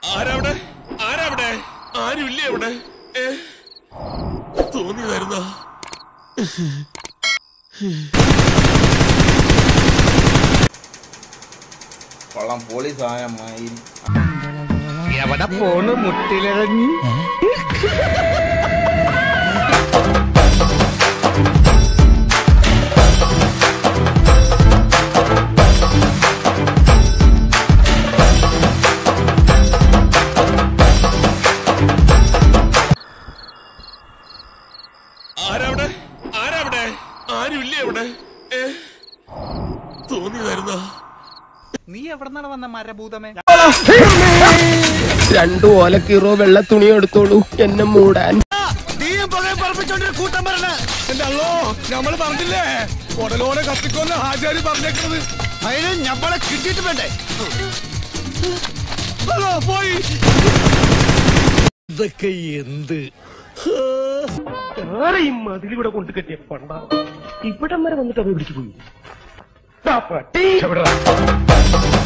ആരവിടെ ആരവിടെ ആരുമില്ലേ അവിടെ ഏ തോന്നിയതായിരുന്നോ കൊള്ളാം പൊളി സാധനമായി എവിടെ പോണ് മുട്ടിലിറങ്ങി ആരവിടെ ആരവിടെ ആരുമില്ലേ അവിടെ ഏ തോന്നിയതായിരുന്നോ നീ എവിടെന്നാണ് വന്ന മരഭൂതമേ രണ്ടു ഓലക്കീറോ വെള്ള തുണി എടുത്തോളൂ എന്നെ മൂടാൻ എന്തല്ലോ നമ്മള് പറഞ്ഞില്ലേ ഉടലോടെ കത്തിക്കൊന്ന് ഹാജാരി പറഞ്ഞേക്കുന്നത് അതിന് ഞമ്മളെ കിട്ടിയിട്ട് വേണ്ടേ ഹലോ പോയി ഇതൊക്കെ എന്ത് ആരെയും മതിലിവിടെ കൊണ്ട് കെട്ടിയ പണ്ട ഇവിടം വരെ വന്നിട്ട് അത് പിടിച്ചു പോയി ദാ പട്ടി